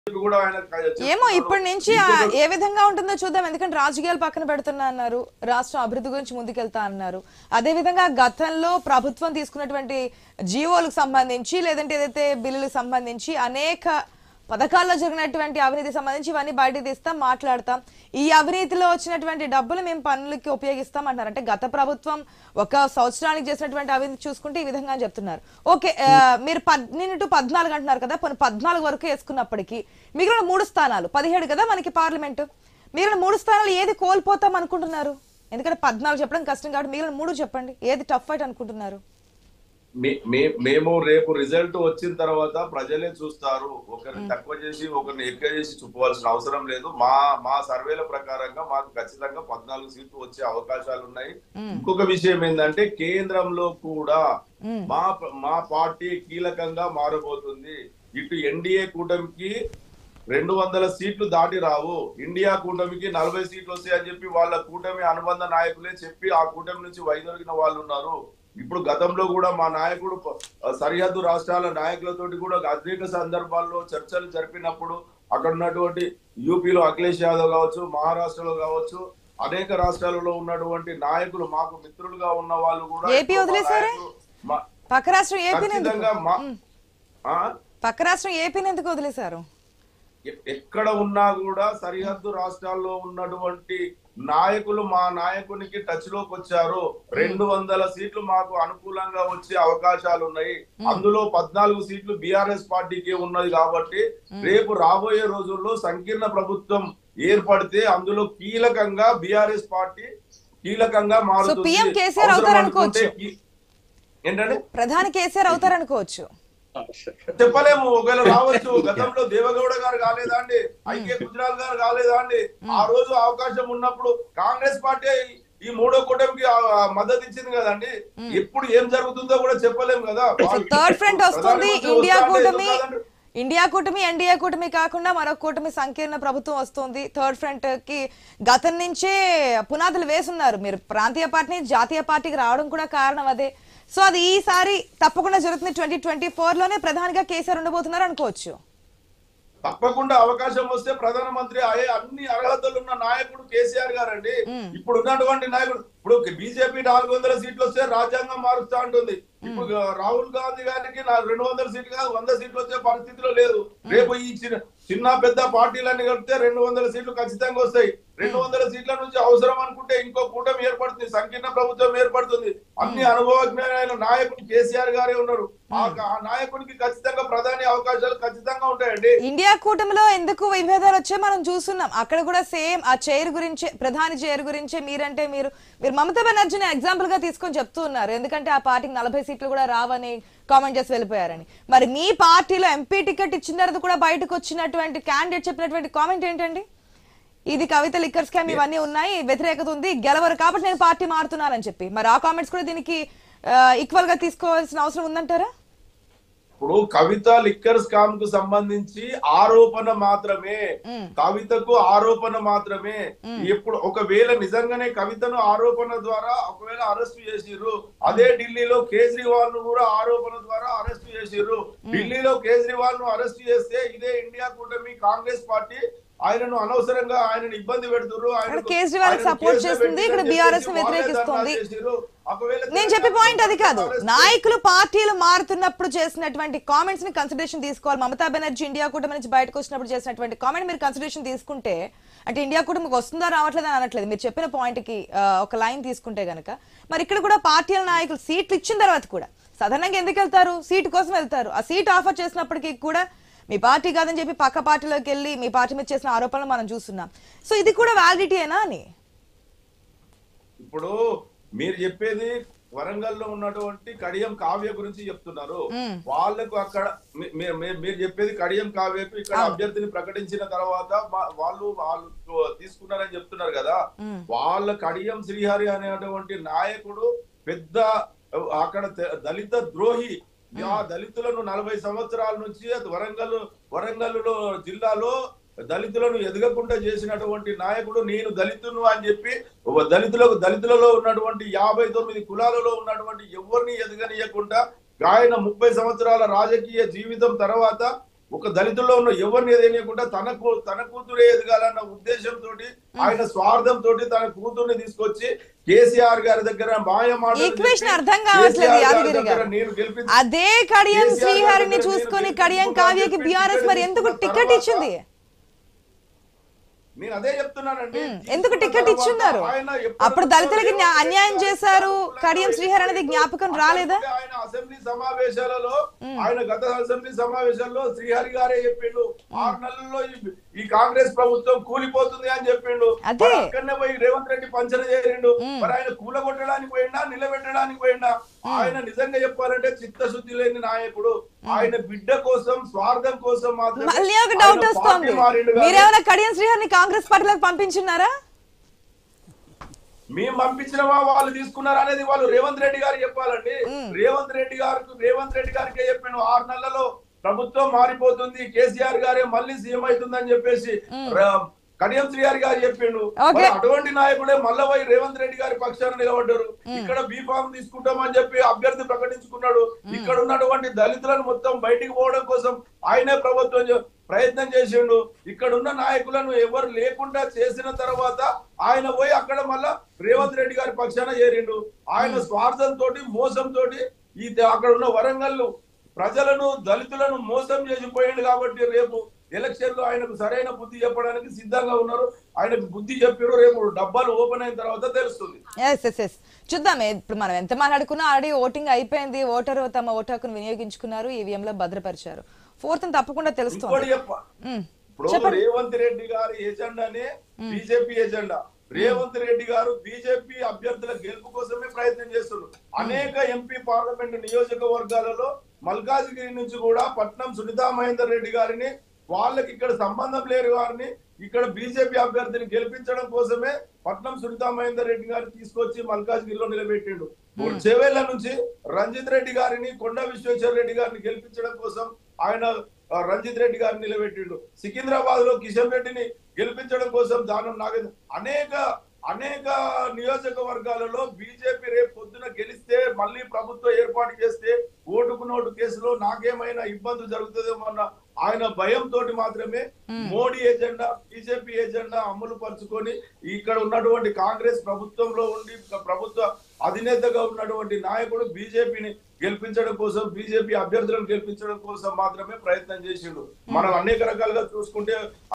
కూడా ఆయన చెప్తున్నాడు. ఏమో ఇప్పటి నుంచి ఆ ఇంకొక- ఏ విధంగా ఉంటుందో చూద్దాం ఎందుకంటే రాజకీయాలు పక్కన పెడుతున్నా అన్నారు రాష్ట్రం అభివృద్ధి గురించి ముందుకెళ్తా అన్నారు అదే విధంగా గతంలో ప్రభుత్వం తీసుకున్నటువంటి జీవోలకు సంబంధించి లేదంటే ఏదైతే బిల్లులకు సంబంధించి అనేక పథకాల్లో జరిగినటువంటి అవినీతి సంబంధించి ఇవన్నీ బయటకు తీస్తాం మాట్లాడతాం ఈ అవినీతిలో వచ్చినటువంటి డబ్బులు మేము పనులకి ఉపయోగిస్తాం అంటారు అంటే గత ప్రభుత్వం ఒక సంవత్సరానికి చేసినటువంటి అవినీతి చూసుకుంటే ఈ విధంగా అని చెప్తున్నారు ఓకే ఆ, మీరు పన్నెండు టు పద్నాలుగు అంటున్నారు కదా పోనీ పద్నాలుగు వరకు వేసుకున్నప్పటికీ మిగిలిన మూడు స్థానాలు పదిహేడు కదా మనకి పార్లమెంటు మిగిలిన మూడు స్థానాలు ఏది కోల్పోతాం అనుకుంటున్నారు ఎందుకంటే పద్నాలుగు చెప్పడం కష్టం కాబట్టి మిగిలిన మూడు చెప్పండి ఏది టఫ్ ఫైట్ అనుకుంటున్నారు మే- మే- మేము రేపు రిజల్ట్ వచ్చిన తర్వాత ప్రజలే చూస్తారు ఒకరిని తక్కువ చేసి ఒకరిని ఎక్కువ చేసి చూపవలసిన అవసరం లేదు మా మా సర్వేల ప్రకారంగా మాకు ఖచ్చితంగా పద్నాలుగు సీట్లు వచ్చే అవకాశాలు ఉన్నాయి ఇంకొక విషయం ఏంటంటే కేంద్రంలో కూడా మా మా పార్టీ కీలకంగా మారబోతుంది ఇటు ఎన్డీఏ కూటమికి రెండు వందల సీట్లు దాటి రావు ఇండియా కూటమికి నలభై సీట్లు వస్తాయని చెప్పి వాళ్ళ కూటమి అనుబంధ నాయకులే చెప్పి ఆ కూటమి నుంచి వైదొలిగిన వాళ్ళు ఉన్నారు ఇప్పుడు గతంలో కూడా మా నాయకుడు ప- సరిహద్దు రాష్ట్రాల నాయకులతోటి కూడా అనేక సందర్భాల్లో చర్చలు జరిపినప్పుడు అక్కడ ఉన్నటువంటి యూపీలో అఖిలేష్ యాదవ్ కావచ్చు మహారాష్ట్రలో కావచ్చు అనేక రాష్ట్రాలలో ఉన్నటువంటి నాయకులు మాకు మిత్రులుగా ఉన్న వాళ్ళు కూడా ఏపీ వదిలేశారే? నాయకులు మా- పక్క రాష్ట్రం ఏపీని ఎందుకు ఖచ్చితంగా మా ఆ? పక్క రాష్ట్రం ఏపీని ఎందుకు వదిలేశారు ఎ- ఎక్కడ ఉన్నా కూడా సరిహద్దు రాష్ట్రాల్లో ఉన్నటువంటి నాయకులు మా నాయకునికి టచ్ లోకి వచ్చారు రెండు వందల సీట్లు మాకు అనుకూలంగా వచ్చే అవకాశాలు ఉన్నాయి అందులో పద్నాలుగు సీట్లు బిఆర్ఎస్ పార్టీకి ఉన్నది కాబట్టి రేపు రాబోయే రోజుల్లో సంకీర్ణ ప్రభుత్వం ఏర్పడితే అందులో కీలకంగా బిఆర్ఎస్ పార్టీ కీలకంగా మారుతుంది PM కేసీఆర్ అవసరం అవుతారనుకోవచ్చు. అనుకుంటే కీ- ఏంటంటే ప్రధాని కేసీఆర్ అవుతారనుకోవచ్చు చెప్పలేము ఒకవేళ రావచ్చు గతంలో దేవగౌడ గారు కాలేదా అండి ఐకే గుజరాల్ గారు కాలేదా అండి ఆ రోజు అవకాశం ఉన్నప్పుడు కాంగ్రెస్ పార్టీ ఈ మూడో కూటమికి ఆ- ఆ మద్దతు ఇచ్చింది కదండి ఎప్పుడు ఏం జరుగుతుందో కూడా చెప్పలేము కదా సో థర్డ్ ఫ్రంట్ వస్తుంది ప్రధానమంత్రి ఇండియా వస్తా అంటే కూటమి ఎందుకు కాదండి? ఇండియా కూటమి ఎన్డీఏ కూటమి కాకుండా మరొక కూటమి సంకీర్ణ ప్రభుత్వం వస్తుంది థర్డ్ ఫ్రంట్ కి గతం నుంచే పునాదులు వేసున్నారు మీరు ప్రాంతీయ పార్టీ నుంచి జాతీయ పార్టీకి రావడం కూడా కారణం అదే సో అది ఈసారి తప్పకుండా జరుగుతుంది ట్వంటీ ట్వంటీ ఫోర్ లోనే ప్రధానిగా కేసీఆర్ ఉండబోతున్నారు అనుకోవచ్చు తప్పకుండా అవకాశం వస్తే ప్రధానమంత్రి అయ్యే అన్ని అర్హతలు ఉన్న నాయకుడు కేసీఆర్ గారండి ఇప్పుడు ఉన్నటువంటి నాయకుడు ఇప్పుడు బీజేపీ నాలుగు వందల సీట్లు వస్తే రాజ్యాంగం మారుస్తా ఉంటుంది ఇప్పుడు రాహుల్ గాంధీ గారికి నా రెండు వందల సీట్లు కాదు వంద సీట్లు వచ్చే పరిస్థితిలో లేదు రేపు ఈ చిన్న చిన్న పెద్ద పార్టీలన్నీ కలిపితే రెండు వందల సీట్లు ఖచ్చితంగా వస్తాయి రెండు వందల సీట్ల నుంచి అవసరం అనుకుంటే ఇంకో కూటమి ఏర్పడుతుంది సంకీర్ణ ప్రభుత్వం ఏర్పడుతుంది అన్ని అనుభవజ్ఞమైన నాయకుడు కేసీఆర్ గారే ఉన్నారు ఆ ఆ నాయకుడికి ఖచ్చితంగా ప్రధాని అవకాశాలు ఖచ్చితంగా ఉంటాయండి ఇండియా కూటమిలో ఎందుకు విభేదాలు వచ్చాయి మనం చూస్తున్నాం అక్కడ కూడా సేమ్ ఆ చైర్ గురించే ప్రధాని చైర్ గురించే మీరంటే మీరు మీరు మమతా బెనర్జీని ఎగ్జాంపుల్ గా తీసుకొని చెప్తూ ఉన్నారు ఎందుకంటే ఆ పార్టీకి నలభై సీట్లు కూడా రావని కామెంట్ చేసి వెళ్ళిపోయారని మరి మీ పార్టీలో ఎంపీ టికెట్ ఇచ్చిన తర్వాత కూడా బయటకు వచ్చినటువంటి క్యాండిడేట్ చెప్పినటువంటి కామెంట్ ఏంటండి ఇది కవిత లిక్కర్ స్కామ్ ఇవన్నీ ఉన్నాయి వ్యతిరేకత ఉంది గెలవరు కాబట్టి నేను పార్టీ మారుతున్నానని చెప్పి మరి ఆ కామెంట్స్ కూడా దీనికి ఈక్వల్ గా తీసుకోవాల్సిన అవసరం ఉందంటారా ఇప్పుడు కవిత లిక్కర్ స్కామ్ కు సంబంధించి ఆరోపణ మాత్రమే కవితకు ఆరోపణ మాత్రమే ఎప్పుడు ఒకవేళ నిజంగానే కవితను ఆరోపణ ద్వారా ఒకవేళ అరెస్ట్ చేసిర్రు అదే ఢిల్లీలో కేజ్రీవాల్ ను కూడా ఆరోపణ ద్వారా అరెస్ట్ చేసిర్రు ఢిల్లీలో కేజ్రీవాల్ ను అరెస్ట్ చేస్తే ఇదే ఇండియా కూటమి కాంగ్రెస్ పార్టీ ఆయనను అనవసరంగా ఆయనను ఇబ్బంది పెడుతుర్రు ఆయనకు- అక్కడ కేజ్రీవాల్ ఆయనను support కేసులో చేస్తుంది, ఇక్కడ పెట్టిరని BRS చెప్పేసి వాళ్ళే వ్యతిరేకిస్తోంది. ధర్నా చేసిర్రు. ఒకవేళ నేను చెప్పే పాయింట్ అది కాదు arrest నాయకులు పార్టీలు మారుతున్నప్పుడు చేసినటువంటి కామెంట్స్ ని కన్సిడరేషన్ తీసుకోవాలి మమతా బెనర్జీ ఇండియా కూటమి నుంచి బయటకు వచ్చినప్పుడు చేసినటువంటి కామెంట్ మీరు కన్సిడరేషన్ తీసుకుంటే అంటే ఇండియా కూటమికి వస్తుందా రావట్లేదా అని అనట్లేదు మీరు చెప్పిన పాయింట్ కి ఆ, ఒక లైన్ తీసుకుంటే గనక మరి ఇక్కడ కూడా పార్టీల నాయకులు సీట్లు ఇచ్చిన తర్వాత కూడా సాధారణంగా ఎందుకు వెళ్తారు సీటు కోసం వెళ్తారు ఆ సీట్ ఆఫర్ చేసినప్పటికీ కూడా మీ పార్టీ కాదని చెప్పి పక్క పార్టీలోకి వెళ్ళి మీ పార్టీ మీద చేసిన ఆరోపణలు మనం చూస్తున్నాం సో ఇది కూడా వ్యాలిడిటీయేనా అని ఇప్పుడు మీరు చెప్పేది వరంగల్ లో ఉన్నటువంటి కడియం కావ్య గురించి చెప్తున్నారు వాళ్ళకు అక్కడ మీ- మీ- మీ- మీరు చెప్పేది కడియం కావ్యకు ఇక్కడ అభ్యర్థిని ప్రకటించిన తర్వాత మా- వాళ్ళు వాళ్ళు తీసుకున్నారని చెప్తున్నారు కదా వాళ్ళ కడియం శ్రీహరి అనేటువంటి నాయకుడు పెద్ద అక్కడ తె- దళిత ద్రోహి ఆ దళితులను నలభై సంవత్సరాల నుంచి అది వరంగల్ వరంగల్లో జిల్లాలో దళితులను ఎదగకుండా చేసినటువంటి నాయకుడు నేను దళితును అని చెప్పి ఒక దళితులకు దళితులలో ఉన్నటువంటి యాభై తొమ్మిది కులాలలో ఉన్నటువంటి ఎవరిని ఎదగనీయకుండా ఆయన ముప్పై సంవత్సరాల రాజకీయ జీవితం తర్వాత ఒక దళితుల్లో ఉన్న ఎవరిని ఎదగకుండా తనకు తన కూతురే ఎదగాలన్న ఉద్దేశంతో ఆయన స్వార్థంతో తన కూతుర్ని తీసుకొచ్చి కేసీఆర్ గారి దగ్గర మాయ మాటలు ఈక్వేషన్ చెప్పి అర్థం కావట్లేదు కేసీఆర్ గారి యాదగిరి దగ్గర గారు నేను గెలిపించి అదే కడియం కేసీఆర్ శ్రీహరిని గారి చూసుకొని దగ్గర కడియం నేను కావ్యకి చెప్పి బీఆర్ఎస్ మరి ఎందుకు తీసుకున్న టికెట్ తర్వాత ఇచ్చింది నేను అదే చెప్తున్నానండి ఉమ్, ఎందుకు తీసుకున్న టికెట్ తర్వాత ఇచ్చున్నారు ఆయన ఎప్పుడు అప్పుడు దళితులకి న్యా- రేవంత్ అన్యాయం రెడ్డి చేశారు గారు కడియం శ్రీహరి అనేది జ్ఞాపకం రాలేదా ఆయన అసెంబ్లీ సమావేశాలలో ఆయన గత అసెంబ్లీ సమావేశాల్లో శ్రీహరి గారే చెప్పిండు ఆరు నెలల్లో ఈ- ఈ కాంగ్రెస్ ప్రభుత్వం కూలిపోతుంది అని చెప్పిండు అదే. మరి అక్కడనే పోయి రేవంత్ రెడ్డి పంచన చేరిండు మరి ఆయన కూలగొట్టడానికి పోయిండా నిలబెట్టడానికి పోయిండా ఆయన నిజంగా చెప్పాలంటే చిత్తశుద్ధి లేని నాయకుడు ఆయన బిడ్డ కోసం స్వార్థం కోసం మాత్రమే మళ్ళీ ఒక డౌట్ ఆయన వస్తోంది పార్టీ మారిండు కానీ మీరేమైనా కడియం శ్రీహరిని కాంగ్రెస్ పార్టీలోకి పంపించున్నారా మేము పంపించినవా వాళ్ళు తీసుకున్నారు అనేది వాళ్ళు రేవంత్ రెడ్డి గారు చెప్పాలండి రేవంత్ రెడ్డి గారికి రేవంత్ రెడ్డి గారికి చెప్పాను ఆరు నెలలలో ప్రభుత్వం మారిపోతుంది కేసీఆర్ గారే మళ్ళీ సీఎం అవుతుందని చెప్పేసి ర- కడియం శ్రీహారి గారు చెప్పిండు ఓకే. మరి అటువంటి నాయకుడే మళ్ళా పోయి రేవంత్ రెడ్డి గారి పక్షాన నిలబడ్డారు ఇక్కడ బీఫామ్ తీసుకుంటామని చెప్పి అభ్యర్థి ప్రకటించుకున్నాడు ఇక్కడ ఉన్నటువంటి దళితులను మొత్తం బయటికి పోవడం కోసం ఆయనే ప్రభుత్వం చే- ప్రయత్నం చేసిండు ఇక్కడ ఉన్న నాయకులను ఎవరు లేకుండా చేసిన తర్వాత ఆయన పోయి అక్కడ మళ్ళా రేవంత్ రెడ్డి గారి పక్షాన చేరిండు ఆయన స్వార్థంతో మోసంతో ఈ త- అక్కడ ఉన్న వరంగల్ ప్రజలను దళితులను మోసం చేసిపోయిండు కాబట్టి రేపు ఎలక్షన్ లో ఆయనకు సరైన బుద్ధి చెప్పడానికి సిద్ధంగా ఉన్నారు ఆయనకు బుద్ధి చెప్పారు రేపు డబ్బాలు ఓపెన్ అయిన తర్వాత తెలుస్తుంది ఎస్ ఎస్ ఎస్ చూద్దాం ఇప్పుడు మనం ఎంత మాట్లాడుకున్నా ఆల్రెడీ ఓటింగ్ అయిపోయింది ఓటరు తమ ఓటు హక్కును వినియోగించుకున్నారు ఈవీఎం లో భద్రపరిచారు ఫోర్త్ తప్పకుండా ఇంకోటి తెలుస్తుంది చెప్ప ఉమ్, ఇప్పుడు రేవంత్ రెడ్డి గారి ఎజెండానే బీజేపీ ఎజెండా రేవంత్ రెడ్డి గారు బీజేపీ అభ్యర్థుల గెలుపు కోసమే ప్రయత్నం చేస్తున్నారు అనేక ఎంపీ పార్లమెంట్ నియోజకవర్గాలలో మల్కాజ్గిరి నుంచి కూడా పట్నం సునీతా మహేందర్ రెడ్డి గారిని వాళ్ళకి ఇక్కడ సంబంధం లేని వారిని ఇక్కడ బీజేపీ అభ్యర్థిని గెలిపించడం కోసమే పట్నం సునీతా మహేందర్ రెడ్డి గారిని తీసుకొచ్చి మల్కాజ్గిరిలో నిలబెట్టిండు చెవేళ్ల నుంచి రంజిత్ రెడ్డి గారిని కొండ విశ్వేశ్వర రెడ్డి గారిని గెలిపించడం కోసం ఆయన ఆ, రంజిత్ రెడ్డి గారిని నిలబెట్టిండు సికింద్రాబాద్ లో కిషన్ రెడ్డిని గెలిపించడం కోసం దానం నాగేంద్ర అనేక అనేక నియోజకవర్గాలలో బీజేపీ రేపు పొద్దున గెలిస్తే మళ్ళీ ప్రభుత్వం ఏర్పాటు చేస్తే ఓటుకు నోటు కేసులో నాకేమైనా ఇబ్బంది జరుగుతుందేమో అన్న ఆయన భయంతో మాత్రమే మోడీ ఎజెండా బీజేపీ ఎజెండా అమలు పరుచుకొని ఇక్కడ ఉన్నటువంటి కాంగ్రెస్ ప్రభుత్వంలో ఉండి ప్రభుత్వ అధినేతగా ఉన్నటువంటి నాయకుడు బీజేపీని గెలిపించడం కోసం బీజేపీ అభ్యర్థులను గెలిపించడం కోసం మాత్రమే ప్రయత్నం చేసిండు మనం అనేక రకాలుగా చూసుకుంటే